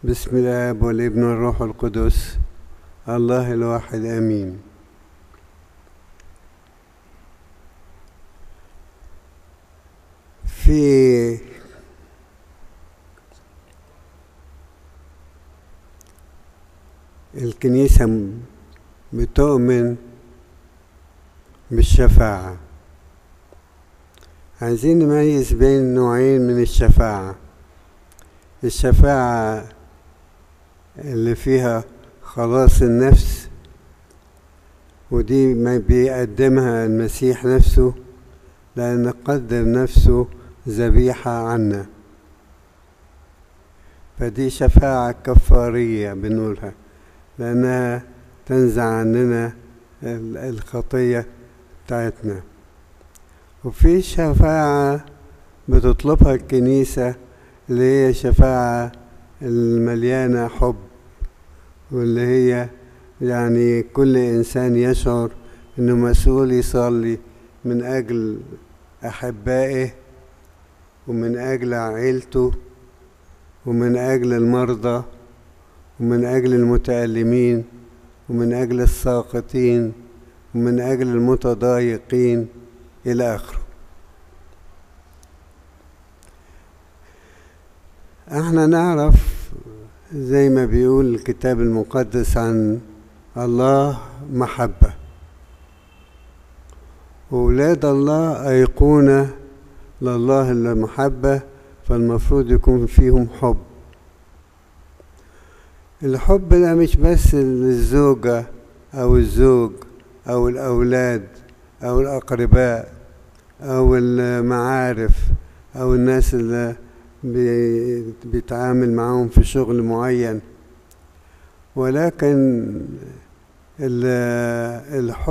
بسم الاب والابن والروح القدس الله الواحد امين في الكنيسة بتؤمن بالشفاعة عايزين نميز بين نوعين من الشفاعة الشفاعة اللي فيها خلاص النفس ودي ما بيقدمها المسيح نفسه لأن قدر نفسه ذبيحة عنا فدي شفاعة كفارية بنقولها لأنها تنزع عننا الخطية بتاعتنا وفي شفاعة بتطلبها الكنيسة اللي هي شفاعة المليانة حب واللي هي يعني كل إنسان يشعر إنه مسؤول يصلي من أجل أحبائه ومن أجل عائلته ومن أجل المرضى ومن أجل المتألمين ومن أجل الساقطين ومن أجل المتضايقين إلى آخره احنا نعرف زي ما بيقول الكتاب المقدس عن الله محبة وولاد الله أيقونة لله المحبة فالمفروض يكون فيهم حب الحب ده مش بس للزوجة أو الزوج أو الأولاد أو الأقرباء أو المعارف أو الناس اللي بيتعامل معاهم في شغل معين ولكن الحب